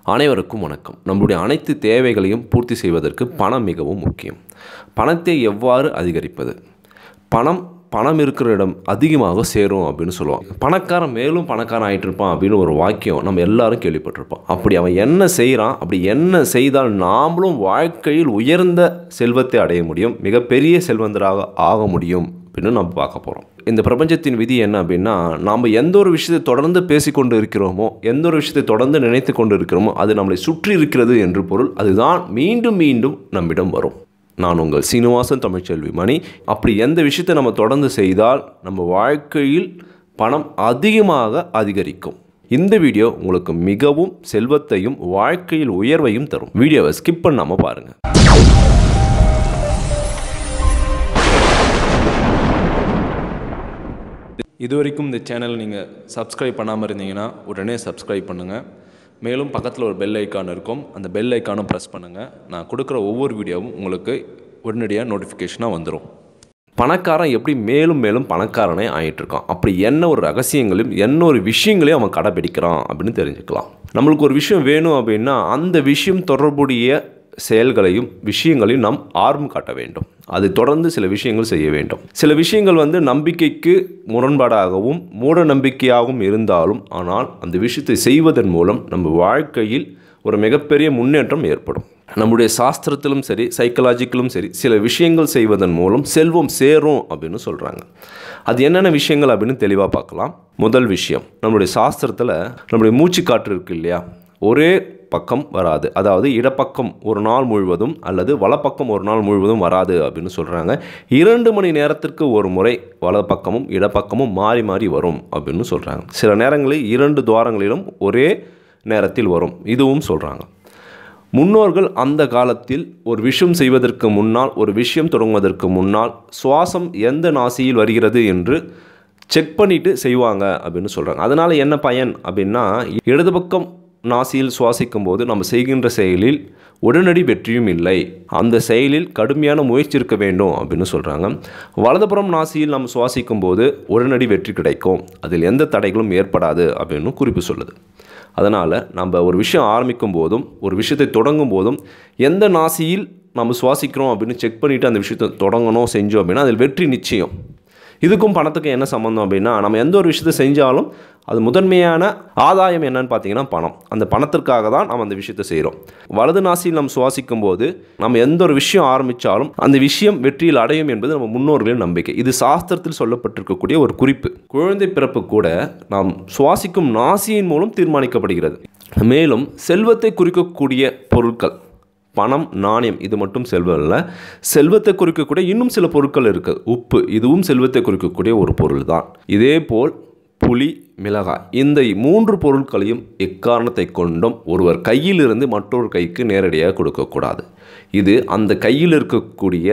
அனைவருக்கும் வணக்கம் நம்முடைய அனைத்து தேவைகளையும் பூர்த்தி செய்வதற்கு பணம் மிகவும் முக்கியம் பணத்தை எவ்வாறு அதிகரிப்பது பணம் பணம் இருக்கிற இடம் அதிகமாக சேரும் அப்படின்னு சொல்லுவாங்க பணக்காரன் மேலும் பணக்காரன் ஆகிட்டு இருப்பான் அப்படின்னு ஒரு வாக்கியம் நம்ம எல்லாரும் கேள்விப்பட்டிருப்போம் அப்படி அவன் என்ன செய்கிறான் அப்படி என்ன செய்தால் நாமளும் வாழ்க்கையில் உயர்ந்த செல்வத்தை அடைய முடியும் மிகப்பெரிய செல்வந்தராக ஆக முடியும் அப்படின்னு நம்ம பார்க்க போகிறோம் இந்த பிரபஞ்சத்தின் விதி என்ன அப்படின்னா நாம் எந்த ஒரு விஷயத்தை தொடர்ந்து பேசிக்கொண்டு இருக்கிறோமோ எந்த ஒரு விஷயத்தை தொடர்ந்து நினைத்து கொண்டு இருக்கிறோமோ அது நம்மளை சுற்றி இருக்கிறது என்று பொருள் அதுதான் மீண்டும் மீண்டும் நம்மிடம் வரும் நான் உங்கள் சீனிவாசன் தமிழ்ச்செல்வி மணி அப்படி எந்த விஷயத்தை நம்ம தொடர்ந்து செய்தால் நம்ம வாழ்க்கையில் பணம் அதிகமாக அதிகரிக்கும் இந்த வீடியோ உங்களுக்கு மிகவும் செல்வத்தையும் வாழ்க்கையில் உயர்வையும் தரும் வீடியோவை ஸ்கிப் பண்ணாமல் பாருங்கள் இது வரைக்கும் இந்த சேனல் நீங்கள் சப்ஸ்கிரைப் பண்ணாமல் இருந்தீங்கன்னா உடனே சப்ஸ்கிரைப் பண்ணுங்கள் மேலும் பக்கத்தில் ஒரு பெல் ஐக்கான் இருக்கும் அந்த பெல் ஐக்கானும் ப்ரெஸ் பண்ணுங்கள் நான் கொடுக்குற ஒவ்வொரு வீடியோவும் உங்களுக்கு உடனடியாக நோட்டிஃபிகேஷனாக வந்துடும் பணக்காரன் எப்படி மேலும் மேலும் பணக்காரனே ஆகிட்டு இருக்கான் அப்படி என்ன ஒரு ரகசியங்களையும் என்ன ஒரு விஷயங்களையும் அவன் கடைபிடிக்கிறான் அப்படின்னு தெரிஞ்சுக்கலாம் நம்மளுக்கு ஒரு விஷயம் வேணும் அப்படின்னா அந்த விஷயம் தொடர்புடைய செயல்களையும் விஷயங்களையும் நாம் ஆர்வம் காட்ட வேண்டும் அதை தொடர்ந்து சில விஷயங்கள் செய்ய வேண்டும் சில விஷயங்கள் வந்து நம்பிக்கைக்கு முரண்பாடாகவும் மூட நம்பிக்கையாகவும் இருந்தாலும் ஆனால் அந்த விஷயத்தை செய்வதன் மூலம் நம்ம வாழ்க்கையில் ஒரு மிகப்பெரிய முன்னேற்றம் ஏற்படும் நம்முடைய சாஸ்திரத்திலும் சரி சைக்கலாஜிக்கலும் சரி சில விஷயங்கள் செய்வதன் மூலம் செல்வம் சேரும் அப்படின்னு சொல்கிறாங்க அது என்னென்ன விஷயங்கள் அப்படின்னு தெளிவாக பார்க்கலாம் முதல் விஷயம் நம்முடைய சாஸ்திரத்தில் நம்முடைய மூச்சு காற்று இருக்கு இல்லையா ஒரே பக்கம் வராது அதாவது இடப்பக்கம் ஒரு நாள் முழுவதும் அல்லது வலப்பக்கம் ஒரு நாள் முழுவதும் வராது அப்படின்னு சொல்கிறாங்க இரண்டு மணி நேரத்திற்கு ஒரு முறை வலப்பக்கமும் இடப்பக்கமும் மாறி மாறி வரும் அப்படின்னு சொல்கிறாங்க சில நேரங்களில் இரண்டு துவாரங்களிலும் ஒரே நேரத்தில் வரும் இதுவும் சொல்கிறாங்க முன்னோர்கள் அந்த காலத்தில் ஒரு விஷயம் செய்வதற்கு முன்னால் ஒரு விஷயம் தொடங்குவதற்கு முன்னால் சுவாசம் எந்த நாசியில் வருகிறது என்று செக் பண்ணிவிட்டு செய்வாங்க அப்படின்னு சொல்கிறாங்க அதனால் என்ன பயன் அப்படின்னா இடது பக்கம் நாசியில் சுவாசிக்கும் போது நம்ம செய்கின்ற செயலில் உடனடி வெற்றியும் இல்லை அந்த செயலில் கடுமையான முயற்சி இருக்க வேண்டும் அப்படின்னு சொல்கிறாங்க வலதுபுறம் நாசியில் நம்ம சுவாசிக்கும் போது உடனடி வெற்றி கிடைக்கும் அதில் எந்த தடைகளும் ஏற்படாது அப்படின்னு குறிப்பு சொல்லுது அதனால் நம்ம ஒரு விஷயம் ஆரம்பிக்கும் போதும் ஒரு விஷயத்தை தொடங்கும் போதும் எந்த நாசியில் நம்ம சுவாசிக்கிறோம் அப்படின்னு செக் பண்ணிவிட்டு அந்த விஷயத்தை தொடங்கணும் செஞ்சோம் அப்படின்னா அதில் வெற்றி நிச்சயம் இதுக்கும் பணத்துக்கும் என்ன சம்மந்தம் அப்படின்னா நம்ம எந்த ஒரு விஷயத்தை செஞ்சாலும் அது முதன்மையான ஆதாயம் என்னன்னு பார்த்தீங்கன்னா பணம் அந்த பணத்திற்காக தான் நம்ம அந்த விஷயத்தை செய்கிறோம் வலது நாசியில் நம்ம சுவாசிக்கும் போது நம்ம எந்த ஒரு விஷயம் ஆரம்பித்தாலும் அந்த விஷயம் வெற்றியில் அடையும் என்பது நம்ம முன்னோர்களின் நம்பிக்கை இது சாஸ்திரத்தில் சொல்லப்பட்டிருக்கக்கூடிய ஒரு குறிப்பு குழந்தை பிறப்பு கூட நாம் சுவாசிக்கும் நாசியின் மூலம் தீர்மானிக்கப்படுகிறது மேலும் செல்வத்தை குறிக்கக்கூடிய பொருட்கள் பணம் நாணயம் இது மட்டும் செல்வம் இல்லை செல்வத்தை குறிக்கக்கூடிய இன்னும் சில பொருட்கள் இருக்குது உப்பு இதுவும் செல்வத்தை குறிக்கக்கூடிய ஒரு பொருள் தான் இதே போல் புளி மிளகாய் இந்த மூன்று பொருட்களையும் எக்காரணத்தை கொண்டும் ஒருவர் கையிலிருந்து மற்றொரு கைக்கு நேரடியாக கொடுக்கக்கூடாது இது அந்த கையில் இருக்கக்கூடிய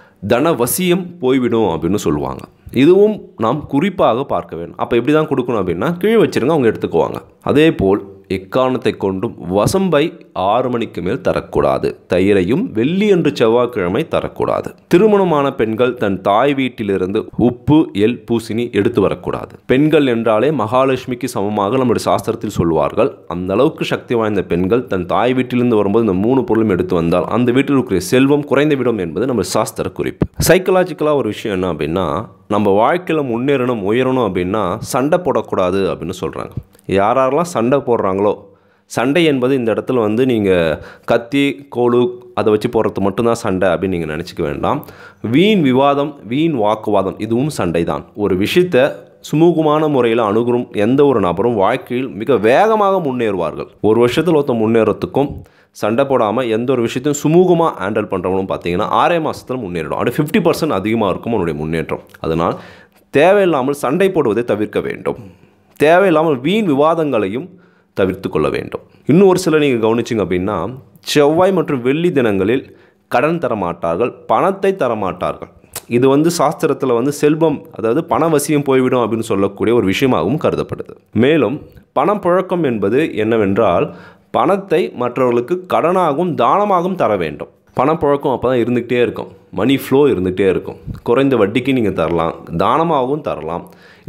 தனவசியம் போய்விடும் அப்படின்னு சொல்லுவாங்க இதுவும் நாம் குறிப்பாக பார்க்க வேண்டும் அப்போ எப்படி தான் கொடுக்கணும் அப்படின்னா கீழே வச்சுருங்க அவங்க எடுத்துக்குவாங்க அதே போல் எக்காரணத்தை கொண்டும் வசம்பை ஆறு மணிக்கு மேல் தரக்கூடாது தயிரையும் வெள்ளி என்று செவ்வாய்க்கிழமை தரக்கூடாது திருமணமான பெண்கள் தன் தாய் வீட்டிலிருந்து உப்பு எல் பூசணி எடுத்து வரக்கூடாது பெண்கள் என்றாலே மகாலட்சுமிக்கு சமமாக நம்முடைய சாஸ்திரத்தில் சொல்வார்கள் அந்த அளவுக்கு சக்தி வாய்ந்த பெண்கள் தன் தாய் வீட்டிலிருந்து வரும்போது இந்த மூணு பொருளும் எடுத்து வந்தால் அந்த வீட்டில் இருக்கிற செல்வம் குறைந்துவிடும் என்பது நம்ம சாஸ்திர குறிப்பு சைக்கலாஜிக்கலாக ஒரு விஷயம் என்ன அப்படின்னா நம்ம வாழ்க்கையில் முன்னேறணும் உயரணும் அப்படின்னா சண்டை போடக்கூடாது அப்படின்னு சொல்கிறாங்க யாரெல்லாம் சண்டை போடுறாங்களோ சண்டை என்பது இந்த இடத்துல வந்து நீங்கள் கத்தி கோலு அதை வச்சு போடுறது மட்டும்தான் சண்டை அப்படின்னு நீங்கள் நினச்சிக்க வேண்டாம் வீண் விவாதம் வீண் வாக்குவாதம் இதுவும் சண்டை தான் ஒரு விஷயத்தை சுமூகமான முறையில் அணுகும் எந்த ஒரு நபரும் வாழ்க்கையில் மிக வேகமாக முன்னேறுவார்கள் ஒரு வருஷத்தில் ஒருத்தன் முன்னேறத்துக்கும் சண்டை போடாமல் எந்த ஒரு விஷயத்தையும் சுமூகமாக ஹேண்டில் பண்ணுறவனும் பார்த்தீங்கன்னா ஆறே மாதத்தில் முன்னேறிடும் அப்படி ஃபிஃப்டி பர்சன்ட் அதிகமாக இருக்கும் அவனுடைய முன்னேற்றம் அதனால் தேவையில்லாமல் சண்டை போடுவதை தவிர்க்க வேண்டும் தேவையில்லாமல் வீண் விவாதங்களையும் தவிர்த்து கொள்ள வேண்டும் இன்னும் ஒரு சில நீங்கள் கவனிச்சிங்க அப்படின்னா செவ்வாய் மற்றும் வெள்ளி தினங்களில் கடன் தர மாட்டார்கள் பணத்தை தர மாட்டார்கள் இது வந்து சாஸ்திரத்தில் வந்து செல்வம் அதாவது பணவசியம் போய்விடும் அப்படின்னு சொல்லக்கூடிய ஒரு விஷயமாகவும் கருதப்படுது மேலும் பணம் புழக்கம் என்பது என்னவென்றால் பணத்தை மற்றவர்களுக்கு கடனாகவும் தானமாகவும் தர வேண்டும் பணப்புழக்கம் அப்போ தான் இருந்துக்கிட்டே இருக்கும் மணி ஃப்ளோ இருந்துகிட்டே இருக்கும் குறைந்த வட்டிக்கு நீங்கள் தரலாம் தானமாகவும் தரலாம்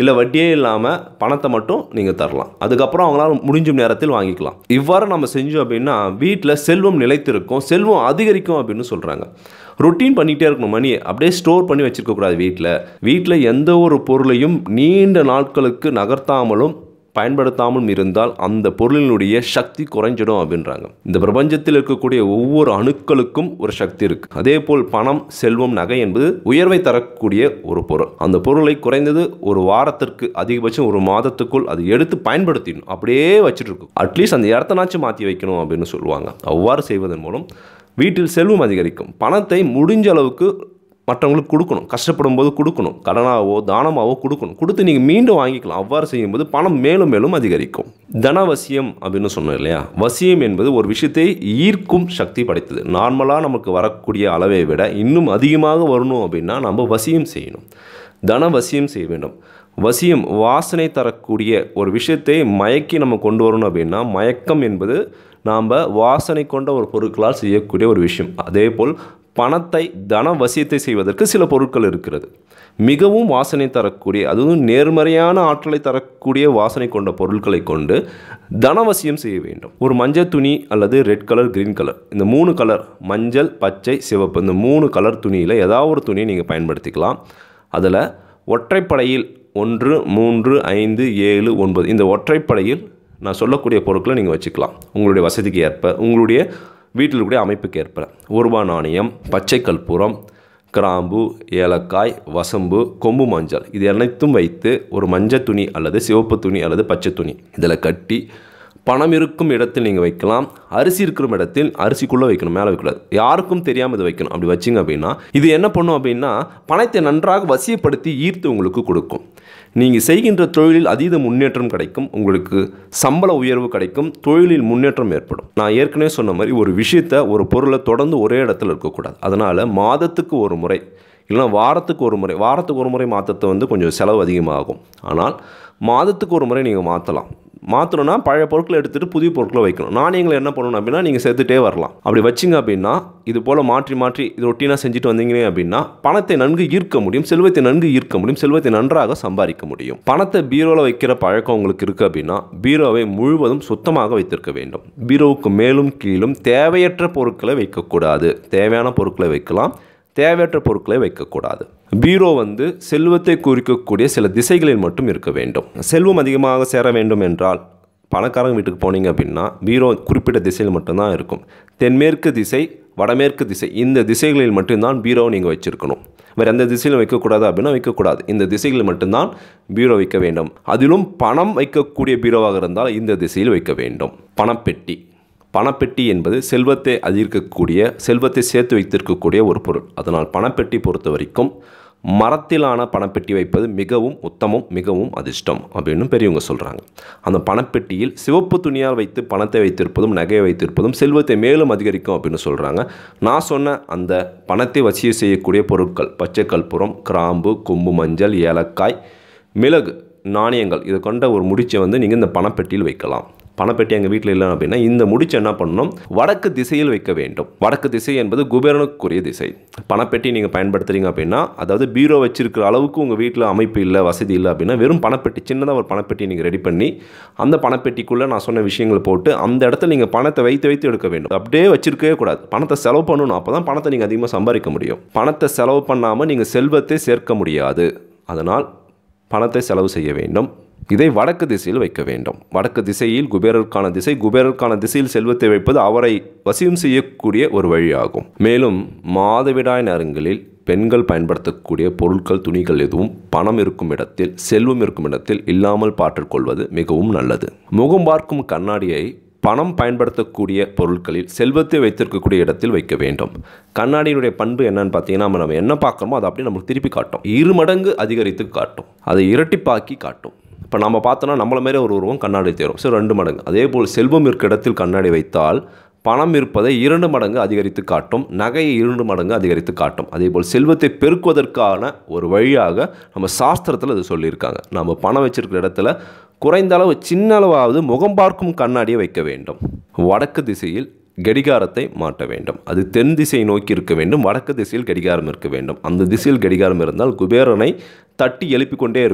இல்லை வட்டியே இல்லாமல் பணத்தை மட்டும் நீங்கள் தரலாம் அதுக்கப்புறம் அவங்களால முடிஞ்சும் நேரத்தில் வாங்கிக்கலாம் இவ்வாறு நம்ம செஞ்சோம் அப்படின்னா வீட்டில் செல்வம் நிலைத்திருக்கும் செல்வம் அதிகரிக்கும் அப்படின்னு சொல்கிறாங்க ரொட்டீன் பண்ணிகிட்டே இருக்கணும் மணியை அப்படியே ஸ்டோர் பண்ணி வச்சுருக்கக்கூடாது வீட்டில் வீட்டில் எந்த ஒரு பொருளையும் நீண்ட நாட்களுக்கு நகர்த்தாமலும் பயன்படுத்தாமல் இருந்தால் அந்த பொருளினுடைய சக்தி குறைஞ்சிடும் அப்படின்றாங்க இந்த பிரபஞ்சத்தில் இருக்கக்கூடிய ஒவ்வொரு அணுக்களுக்கும் ஒரு சக்தி இருக்கு அதே போல் பணம் செல்வம் நகை என்பது உயர்வை தரக்கூடிய ஒரு பொருள் அந்த பொருளை குறைந்தது ஒரு வாரத்திற்கு அதிகபட்சம் ஒரு மாதத்துக்குள் அது எடுத்து பயன்படுத்திடணும் அப்படியே வச்சுட்டு இருக்கும் அட்லீஸ்ட் அந்த இடத்தனாச்சும் மாற்றி வைக்கணும் அப்படின்னு சொல்லுவாங்க அவ்வாறு செய்வதன் மூலம் வீட்டில் செல்வம் அதிகரிக்கும் பணத்தை முடிஞ்ச அளவுக்கு மற்றவங்களுக்கு கொடுக்கணும் கஷ்டப்படும் போது கொடுக்கணும் கடனாவோ தானமாவோ கொடுக்கணும் கொடுத்து நீங்கள் மீண்டும் வாங்கிக்கலாம் அவ்வாறு செய்யும்போது பணம் மேலும் மேலும் அதிகரிக்கும் தனவசியம் அப்படின்னு சொன்னோம் இல்லையா வசியம் என்பது ஒரு விஷயத்தை ஈர்க்கும் சக்தி படைத்தது நார்மலாக நமக்கு வரக்கூடிய அளவை விட இன்னும் அதிகமாக வரணும் அப்படின்னா நம்ம வசியம் செய்யணும் தன வசியம் செய்ய வேண்டும் வசியம் வாசனை தரக்கூடிய ஒரு விஷயத்தை மயக்கி நம்ம கொண்டு வரணும் அப்படின்னா மயக்கம் என்பது நாம் வாசனை கொண்ட ஒரு பொருட்களால் செய்யக்கூடிய ஒரு விஷயம் அதே போல் பணத்தை தன வசியத்தை செய்வதற்கு சில பொருட்கள் இருக்கிறது மிகவும் வாசனை தரக்கூடிய அதுவும் நேர்மறையான ஆற்றலை தரக்கூடிய வாசனை கொண்ட பொருட்களை கொண்டு தனவசியம் செய்ய வேண்டும் ஒரு மஞ்சள் துணி அல்லது ரெட் கலர் கிரீன் கலர் இந்த மூணு கலர் மஞ்சள் பச்சை சிவப்பு இந்த மூணு கலர் துணியில் ஏதாவது ஒரு துணியை நீங்கள் பயன்படுத்திக்கலாம் அதில் ஒற்றைப்படையில் ஒன்று மூன்று ஐந்து ஏழு ஒன்பது இந்த ஒற்றைப்படையில் நான் சொல்லக்கூடிய பொருட்களை நீங்கள் வச்சுக்கலாம் உங்களுடைய வசதிக்கு ஏற்ப உங்களுடைய வீட்டில் இருக்கக்கூடிய அமைப்புக்கு ஏற்ப ஒரு ரூபாய் நாணயம் பச்சை கற்பூரம் கிராம்பு ஏலக்காய் வசம்பு கொம்பு மஞ்சள் இது அனைத்தும் வைத்து ஒரு மஞ்சள் துணி அல்லது சிவப்பு துணி அல்லது பச்சை துணி இதில் கட்டி பணம் இருக்கும் இடத்தில் நீங்கள் வைக்கலாம் அரிசி இருக்கிற இடத்தில் அரிசிக்குள்ளே வைக்கணும் மேலே வைக்கக்கூடாது யாருக்கும் தெரியாமல் இதை வைக்கணும் அப்படி வச்சிங்க அப்படின்னா இது என்ன பண்ணும் அப்படின்னா பணத்தை நன்றாக வசியப்படுத்தி ஈர்த்து உங்களுக்கு கொடுக்கும் நீங்கள் செய்கின்ற தொழிலில் அதீத முன்னேற்றம் கிடைக்கும் உங்களுக்கு சம்பள உயர்வு கிடைக்கும் தொழிலில் முன்னேற்றம் ஏற்படும் நான் ஏற்கனவே சொன்ன மாதிரி ஒரு விஷயத்தை ஒரு பொருளை தொடர்ந்து ஒரே இடத்துல இருக்கக்கூடாது அதனால் மாதத்துக்கு ஒரு முறை இல்லைனா வாரத்துக்கு ஒரு முறை வாரத்துக்கு ஒரு முறை மாற்றத்தை வந்து கொஞ்சம் செலவு அதிகமாகும் ஆனால் மாதத்துக்கு ஒரு முறை நீங்கள் மாற்றலாம் மாற்றணும்னா பழைய பொருட்களை எடுத்துகிட்டு புதிய பொருட்களை வைக்கணும் நாணயங்களை என்ன பண்ணணும் அப்படின்னா நீங்கள் சேர்த்துட்டே வரலாம் அப்படி வச்சிங்க அப்படின்னா இது போல் மாற்றி மாற்றி இது ரொட்டீனாக செஞ்சுட்டு வந்தீங்க அப்படின்னா பணத்தை நன்கு ஈர்க்க முடியும் செல்வத்தை நன்கு ஈர்க்க முடியும் செல்வத்தை நன்றாக சம்பாதிக்க முடியும் பணத்தை பீரோவில் வைக்கிற பழக்கம் உங்களுக்கு இருக்குது அப்படின்னா பீரோவை முழுவதும் சுத்தமாக வைத்திருக்க வேண்டும் பீரோவுக்கு மேலும் கீழும் தேவையற்ற பொருட்களை வைக்கக்கூடாது தேவையான பொருட்களை வைக்கலாம் தேவையற்ற பொருட்களை வைக்கக்கூடாது பீரோ வந்து செல்வத்தை குறிக்கக்கூடிய சில திசைகளில் மட்டும் இருக்க வேண்டும் செல்வம் அதிகமாக சேர வேண்டும் என்றால் பணக்காரங்க வீட்டுக்கு போனீங்க அப்படின்னா பீரோ குறிப்பிட்ட திசையில் மட்டும்தான் இருக்கும் தென்மேற்கு திசை வடமேற்கு திசை இந்த திசைகளில் மட்டும்தான் பீரோ நீங்கள் வச்சுருக்கணும் வேறு எந்த திசையிலும் வைக்கக்கூடாது அப்படின்னா வைக்கக்கூடாது இந்த திசைகளில் மட்டும்தான் பீரோ வைக்க வேண்டும் அதிலும் பணம் வைக்கக்கூடிய பீரோவாக இருந்தால் இந்த திசையில் வைக்க வேண்டும் பணப்பெட்டி பணப்பெட்டி என்பது செல்வத்தை அதிகரிக்கக்கூடிய செல்வத்தை சேர்த்து வைத்திருக்கக்கூடிய ஒரு பொருள் அதனால் பணப்பெட்டி பொறுத்த வரைக்கும் மரத்திலான பணப்பெட்டி வைப்பது மிகவும் உத்தமம் மிகவும் அதிர்ஷ்டம் அப்படின்னு பெரியவங்க சொல்கிறாங்க அந்த பணப்பெட்டியில் சிவப்பு துணியால் வைத்து பணத்தை வைத்திருப்பதும் நகையை வைத்திருப்பதும் செல்வத்தை மேலும் அதிகரிக்கும் அப்படின்னு சொல்கிறாங்க நான் சொன்ன அந்த பணத்தை வசிய செய்யக்கூடிய பொருட்கள் பச்சை கற்பூரம் கிராம்பு கொம்பு மஞ்சள் ஏலக்காய் மிளகு நாணயங்கள் இதை கொண்ட ஒரு முடிச்சை வந்து நீங்கள் இந்த பணப்பெட்டியில் வைக்கலாம் பணப்பெட்டி எங்கள் வீட்டில் இல்லை அப்படின்னா இந்த முடிச்சு என்ன பண்ணணும் வடக்கு திசையில் வைக்க வேண்டும் வடக்கு திசை என்பது குபேரனுக்குரிய திசை பணப்பெட்டி நீங்கள் பயன்படுத்துறீங்க அப்படின்னா அதாவது பீரோ வச்சிருக்கிற அளவுக்கு உங்கள் வீட்டில் அமைப்பு இல்லை வசதி இல்லை அப்படின்னா வெறும் பணப்பெட்டி சின்னதாக ஒரு பணப்பெட்டி நீங்கள் ரெடி பண்ணி அந்த பணப்பெட்டிக்குள்ளே நான் சொன்ன விஷயங்களை போட்டு அந்த இடத்துல நீங்கள் பணத்தை வைத்து வைத்து எடுக்க வேண்டும் அப்படியே வச்சிருக்கவே கூடாது பணத்தை செலவு பண்ணணும் அப்போ தான் பணத்தை நீங்கள் அதிகமாக சம்பாதிக்க முடியும் பணத்தை செலவு பண்ணாமல் நீங்கள் செல்வத்தை சேர்க்க முடியாது அதனால் பணத்தை செலவு செய்ய வேண்டும் இதை வடக்கு திசையில் வைக்க வேண்டும் வடக்கு திசையில் குபேரருக்கான திசை குபேரருக்கான திசையில் செல்வத்தை வைப்பது அவரை வசியம் செய்யக்கூடிய ஒரு வழியாகும் மேலும் மாதவிடாய் நேரங்களில் பெண்கள் பயன்படுத்தக்கூடிய பொருட்கள் துணிகள் எதுவும் பணம் இருக்கும் இடத்தில் செல்வம் இருக்கும் இடத்தில் இல்லாமல் பார்த்துக்கொள்வது மிகவும் நல்லது முகம் பார்க்கும் கண்ணாடியை பணம் பயன்படுத்தக்கூடிய பொருட்களில் செல்வத்தை வைத்திருக்கக்கூடிய இடத்தில் வைக்க வேண்டும் கண்ணாடியினுடைய பண்பு என்னன்னு பார்த்தீங்கன்னா நம்ம நம்ம என்ன பார்க்குறோமோ அதை அப்படியே நமக்கு திருப்பி காட்டும் இரு மடங்கு அதிகரித்து காட்டும் அதை இரட்டிப்பாக்கி காட்டும் இப்போ நம்ம பார்த்தோன்னா நம்மள மாரி ஒரு உருவம் கண்ணாடி தேரும் ஸோ ரெண்டு மடங்கு அதே போல் செல்வம் இருக்க இடத்தில் கண்ணாடி வைத்தால் பணம் இருப்பதை இரண்டு மடங்கு அதிகரித்து காட்டும் நகையை இரண்டு மடங்கு அதிகரித்து காட்டும் அதே போல் செல்வத்தை பெருக்குவதற்கான ஒரு வழியாக நம்ம சாஸ்திரத்தில் இது சொல்லியிருக்காங்க நம்ம பணம் வச்சிருக்கிற இடத்துல குறைந்த அளவு சின்ன அளவாவது முகம் பார்க்கும் கண்ணாடியை வைக்க வேண்டும் வடக்கு திசையில் கடிகாரத்தை மாட்ட வேண்டும் அது தென் திசையை நோக்கி இருக்க வேண்டும் வடக்கு திசையில் கடிகாரம் இருக்க வேண்டும் அந்த திசையில் கடிகாரம் இருந்தால் குபேரனை தட்டி எழுப்பிக் கொண்டே இருக்கும்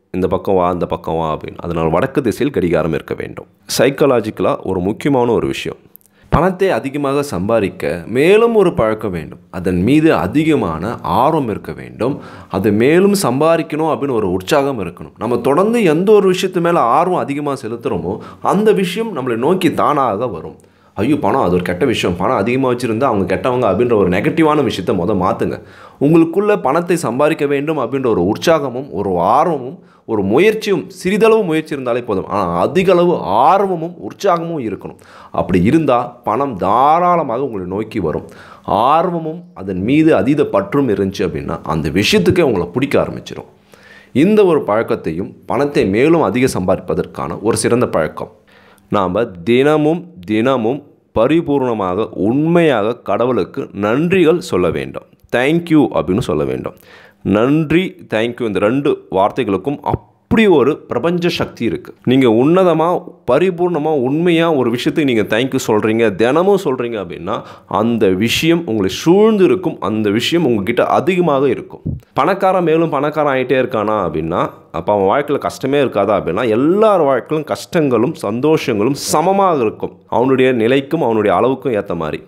இந்த பக்கம் வா இந்த பக்கம் வா அப்படின்னு அதனால் வடக்கு திசையில் கடிகாரம் இருக்க வேண்டும் சைக்காலஜிக்கலாக ஒரு முக்கியமான ஒரு விஷயம் பணத்தை அதிகமாக சம்பாதிக்க மேலும் ஒரு பழக்கம் வேண்டும் அதன் மீது அதிகமான ஆர்வம் இருக்க வேண்டும் அது மேலும் சம்பாதிக்கணும் அப்படின்னு ஒரு உற்சாகம் இருக்கணும் நம்ம தொடர்ந்து எந்த ஒரு விஷயத்து மேலே ஆர்வம் அதிகமாக செலுத்துகிறோமோ அந்த விஷயம் நம்மளை நோக்கி தானாக வரும் ஐயோ பணம் அது ஒரு கெட்ட விஷயம் பணம் அதிகமாக வச்சுருந்தா அவங்க கெட்டவங்க அப்படின்ற ஒரு நெகட்டிவான விஷயத்தை மொதல் மாற்றுங்க உங்களுக்குள்ள பணத்தை சம்பாதிக்க வேண்டும் அப்படின்ற ஒரு உற்சாகமும் ஒரு ஆர்வமும் ஒரு முயற்சியும் சிறிதளவு முயற்சி இருந்தாலே போதும் ஆனால் அதிக அளவு ஆர்வமும் உற்சாகமும் இருக்கணும் அப்படி இருந்தால் பணம் தாராளமாக உங்களை நோக்கி வரும் ஆர்வமும் அதன் மீது அதீத பற்றும் இருந்துச்சு அப்படின்னா அந்த விஷயத்துக்கே உங்களை பிடிக்க ஆரம்பிச்சிடும் இந்த ஒரு பழக்கத்தையும் பணத்தை மேலும் அதிக சம்பாதிப்பதற்கான ஒரு சிறந்த பழக்கம் நாம் தினமும் தினமும் பரிபூர்ணமாக உண்மையாக கடவுளுக்கு நன்றிகள் சொல்ல வேண்டும் தேங்க்யூ அப்படின்னு சொல்ல வேண்டும் நன்றி தேங்க்யூ இந்த ரெண்டு வார்த்தைகளுக்கும் அப்படி ஒரு பிரபஞ்ச சக்தி இருக்குது நீங்கள் உன்னதமாக பரிபூர்ணமாக உண்மையாக ஒரு விஷயத்துக்கு நீங்கள் தேங்க்யூ சொல்கிறீங்க தினமும் சொல்கிறீங்க அப்படின்னா அந்த விஷயம் உங்களை சூழ்ந்து இருக்கும் அந்த விஷயம் உங்ககிட்ட அதிகமாக இருக்கும் பணக்காரன் மேலும் பணக்காரன் ஆகிட்டே இருக்கானா அப்படின்னா அப்போ அவன் வாழ்க்கையில் கஷ்டமே இருக்காதா அப்படின்னா எல்லார் வாழ்க்கையிலும் கஷ்டங்களும் சந்தோஷங்களும் சமமாக இருக்கும் அவனுடைய நிலைக்கும் அவனுடைய அளவுக்கும் ஏற்ற மாதிரி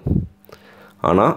ஆனால்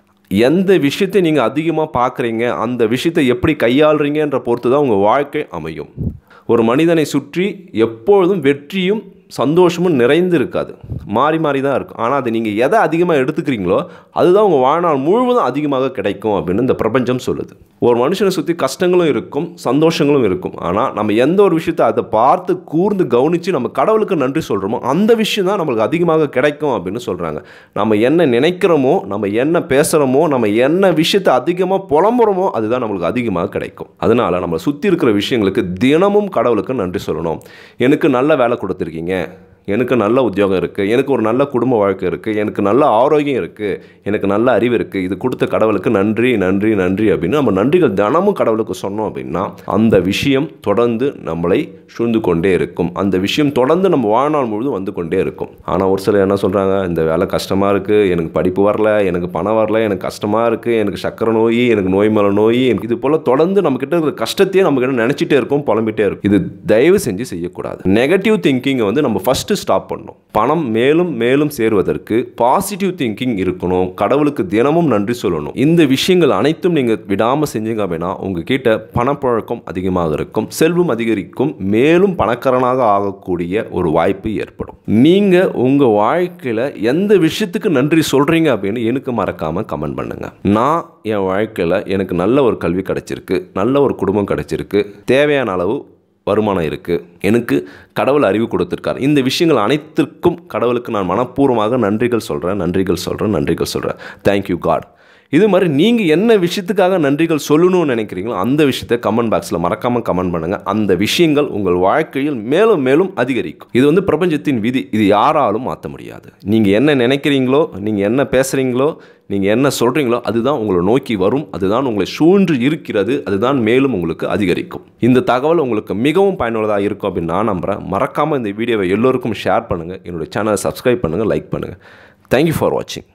எந்த விஷயத்தை நீங்கள் அதிகமாக பார்க்குறீங்க அந்த விஷயத்தை எப்படி கையாளுறீங்கன்ற பொறுத்து தான் உங்கள் வாழ்க்கை அமையும் ஒரு மனிதனை சுற்றி எப்பொழுதும் வெற்றியும் சந்தோஷமும் நிறைந்து இருக்காது மாறி மாறி தான் இருக்கும் ஆனால் அது நீங்கள் எதை அதிகமாக எடுத்துக்கிறீங்களோ அதுதான் உங்கள் வாழ்நாள் முழுவதும் அதிகமாக கிடைக்கும் அப்படின்னு இந்த பிரபஞ்சம் சொல்லுது ஒரு மனுஷனை சுற்றி கஷ்டங்களும் இருக்கும் சந்தோஷங்களும் இருக்கும் ஆனால் நம்ம எந்த ஒரு விஷயத்தை அதை பார்த்து கூர்ந்து கவனித்து நம்ம கடவுளுக்கு நன்றி சொல்கிறோமோ அந்த விஷயம் தான் நம்மளுக்கு அதிகமாக கிடைக்கும் அப்படின்னு சொல்கிறாங்க நம்ம என்ன நினைக்கிறோமோ நம்ம என்ன பேசுகிறோமோ நம்ம என்ன விஷயத்தை அதிகமாக புலம்புறோமோ அதுதான் நம்மளுக்கு அதிகமாக கிடைக்கும் அதனால் நம்ம சுற்றி இருக்கிற விஷயங்களுக்கு தினமும் கடவுளுக்கு நன்றி சொல்லணும் எனக்கு நல்ல வேலை கொடுத்துருக்கீங்க எனக்கு நல்ல உத்தியோகம் இருக்குது எனக்கு ஒரு நல்ல குடும்ப வாழ்க்கை இருக்குது எனக்கு நல்ல ஆரோக்கியம் இருக்குது எனக்கு நல்ல அறிவு இருக்குது இது கொடுத்த கடவுளுக்கு நன்றி நன்றி நன்றி அப்படின்னு நம்ம நன்றிகள் தினமும் கடவுளுக்கு சொன்னோம் அப்படின்னா அந்த விஷயம் தொடர்ந்து நம்மளை சூழ்ந்து கொண்டே இருக்கும் அந்த விஷயம் தொடர்ந்து நம்ம வாழ்நாள் முழுதும் வந்து கொண்டே இருக்கும் ஆனால் ஒரு சிலர் என்ன சொல்கிறாங்க இந்த வேலை கஷ்டமாக இருக்குது எனக்கு படிப்பு வரல எனக்கு பணம் வரல எனக்கு கஷ்டமாக இருக்குது எனக்கு சக்கரை நோய் எனக்கு நோய் மேலே நோய் எனக்கு இது போல் தொடர்ந்து நம்மக்கிட்ட இருக்கிற கஷ்டத்தையே நம்மக்கிட்ட நினச்சிட்டே இருக்கும் புலம்பிட்டே இருக்கும் இது தயவு செஞ்சு செய்யக்கூடாது நெகட்டிவ் திங்கிங்கை வந்து நம்ம ஃபஸ்ட்டு ஸ்டாப் பண்ணணும் பணம் மேலும் மேலும் சேருவதற்கு பாசிட்டிவ் திங்கிங் இருக்கணும் கடவுளுக்கு தினமும் நன்றி சொல்லணும் இந்த விஷயங்கள் அனைத்தும் நீங்கள் விடாமல் செஞ்சீங்க அப்படின்னா உங்ககிட்ட பணப்பழக்கம் அதிகமாக இருக்கும் செல்வம் அதிகரிக்கும் மேலும் பணக்காரனாக ஆகக்கூடிய ஒரு வாய்ப்பு ஏற்படும் நீங்கள் உங்கள் வாழ்க்கையில் எந்த விஷயத்துக்கு நன்றி சொல்கிறீங்க அப்படின்னு எனக்கு மறக்காமல் கமெண்ட் பண்ணுங்கள் நான் என் வாழ்க்கையில் எனக்கு நல்ல ஒரு கல்வி கிடச்சிருக்கு நல்ல ஒரு குடும்பம் கிடச்சிருக்கு தேவையான அளவு வருமானம் இருக்குது எனக்கு கடவுள் அறிவு கொடுத்துருக்காரு இந்த விஷயங்கள் அனைத்திற்கும் கடவுளுக்கு நான் மனப்பூர்வமாக நன்றிகள் சொல்கிறேன் நன்றிகள் சொல்கிறேன் நன்றிகள் சொல்கிறேன் தேங்க்யூ காட் இது மாதிரி நீங்கள் என்ன விஷயத்துக்காக நன்றிகள் சொல்லணும்னு நினைக்கிறீங்களோ அந்த விஷயத்தை கமெண்ட் பாக்ஸில் மறக்காமல் கமெண்ட் பண்ணுங்கள் அந்த விஷயங்கள் உங்கள் வாழ்க்கையில் மேலும் மேலும் அதிகரிக்கும் இது வந்து பிரபஞ்சத்தின் விதி இது யாராலும் மாற்ற முடியாது நீங்கள் என்ன நினைக்கிறீங்களோ நீங்கள் என்ன பேசுகிறீங்களோ நீங்கள் என்ன சொல்கிறீங்களோ அதுதான் உங்களை நோக்கி வரும் அதுதான் உங்களை சூழ்ந்து இருக்கிறது அதுதான் மேலும் உங்களுக்கு அதிகரிக்கும் இந்த தகவல் உங்களுக்கு மிகவும் பயனுள்ளதாக இருக்கும் அப்படின்னு நான் நம்புகிறேன் மறக்காமல் இந்த வீடியோவை எல்லோருக்கும் ஷேர் பண்ணுங்கள் என்னுடைய சேனலை சப்ஸ்கிரைப் பண்ணுங்கள் லைக் பண்ணுங்கள் தேங்க்யூ ஃபார் வாட்சிங்